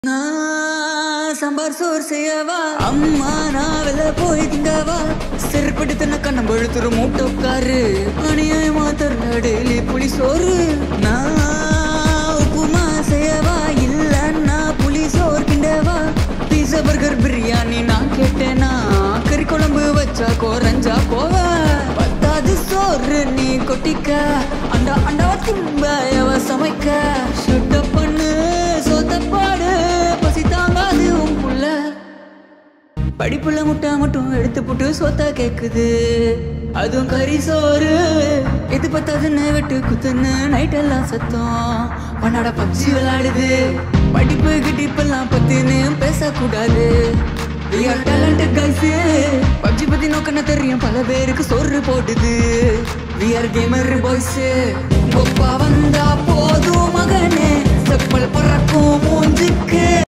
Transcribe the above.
நான் சாம்பார் சோறு செய்யவா அம்மா நான் வெளில போய் திங்கவா செருப்படி தின்ன கண்ணம் பழுத்துரு மூட்டை உட்காரு அநியாயமா தர டெய்லி புளி சோறு நான் உப்புமா செய்யவா இல்லன்னா புளி சோறு கிண்டவா பீஸா பர்கர் பிரியாணி நான் கேட்டேனா கறி குழம்பு வச்சா கோரஞ்சா போவ பத்தாது சோறு நீ கொட்டிக்க அண்டா அண்டா திம்ப எவ சமைக்க சுட்ட பண்ணு சொத்த பாடு பசி தாங்காது உன் புள்ள படிப்புல முட்டை மட்டும் எடுத்து போட்டு சோத்தா கேக்குது அதுவும் கறி சோறு எது பத்தாதுன்னு வெட்டு குத்துன்னு நைட் எல்லாம் சத்தம் பண்ணாட பப்ஜி விளையாடுது படிப்பு கிட்டிப்பெல்லாம் பத்தின்னு பேசக்கூடாது We are talented guys PUBG பத்தி நோக்கன தெரியும் பல பேருக்கு சோறு போடுது We are gamer boys கொப்பா வந்தா போதும் மகனே செப்பல் பறக்கும் மூஞ்சுக்கு